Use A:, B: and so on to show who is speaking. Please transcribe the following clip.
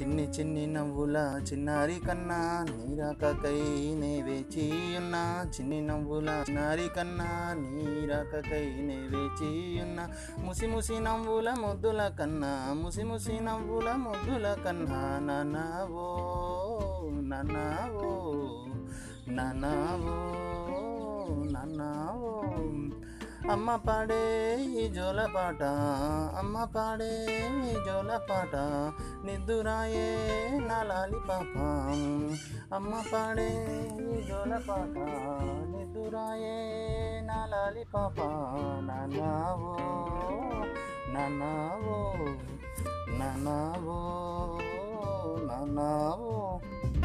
A: చిన్ని చిన్ని నవ్వుల చిన్నారి కన్నా నీరాకకై నే వేచి ఉన్నా చిన్ని నవ్వుల చిన్నారి కన్నా నీరాకకై నే వేచి ఉన్నా ముసి ముసి నవ్వుల ముద్దుల కన్నా ముసి ముసి నవ్వుల ముద్దుల కన్నా నానావో నానావో నానావో నానావో అమ్మ పాడే ఈ జోలపాట అమ్మ పాడే ఈ జోలపాట నిద్దురాయే నా లాలి పాప అమ్మ పాడే ఈ జోలపాట నిద్దురాయే నా లాలి పాప నానావో నానావో నానావో నానావో